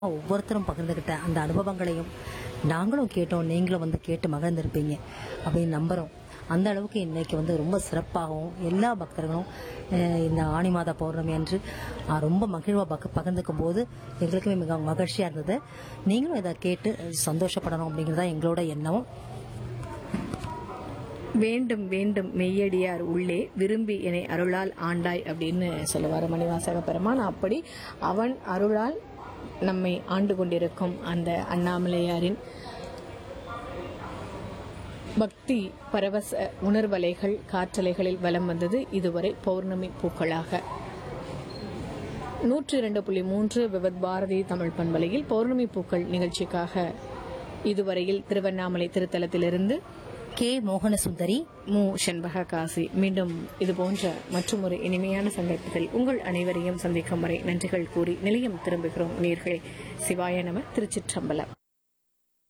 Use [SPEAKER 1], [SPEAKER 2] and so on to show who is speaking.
[SPEAKER 1] ஒவ்வொருத்தரும் பகிர்ந்துக்கிட்ட அந்த அனுபவங்களையும் நாங்களும் கேட்டோம் நீங்களும் வந்து கேட்டு மகிழ்ந்திருப்பீங்க அப்படின்னு நம்புகிறோம் அந்த அளவுக்கு இன்னைக்கு வந்து ரொம்ப சிறப்பாகவும் எல்லா பக்தர்களும் அஹ், இந்த ஆனி மாத பௌர்ணமி அன்று அஹ், ரொம்ப மகிழ்வாக பக பகிர்ந்துக்கும் போது எங்களுக்குமே மிக மகிழ்ச்சியாக இருந்தது நீங்களும் இதை கேட்டு சந்தோஷப்படணும் அப்படிங்கிறது தான் எங்களோட எண்ணம்
[SPEAKER 2] வேண்டும் வேண்டும் மெய்யடியார் உள்ளே விரும்பி என்னை அருளால் ஆண்டாய் அப்படின்னு சொல்லுவார் மணிவாசக பெருமான் அப்படி அவன் அருளால் நம்மை ஆண்டு கொண்டிருக்கும் அந்த அண்ணாமலையாரின் பக்தி பரவச உணர்வலைகள் காற்றலைகளில் வலம் வந்தது இதுவரை பௌர்ணமி பூக்களாக நூற்றி இரண்டு புள்ளி மூன்று விவத் பாரதி தமிழ் பண்பலையில் பௌர்ணமி பூக்கள் நிகழ்ச்சிக்காக இதுவரையில் திருவண்ணாமலை திருத்தலத்திலிருந்து
[SPEAKER 1] கே மோகன சுந்தரி
[SPEAKER 2] மு செண்பக காசி மீண்டும் இது போன்ற மற்றும் ஒரு இனிமையான சந்தர்ப்பத்தில் உங்கள் அனைவரையும் சந்திக்கும் வரை நன்றிகள் கூறி நிலையம் திரும்புகிறோம் நேர்களே சிவாய நம திருச்சிற்றம்பலம்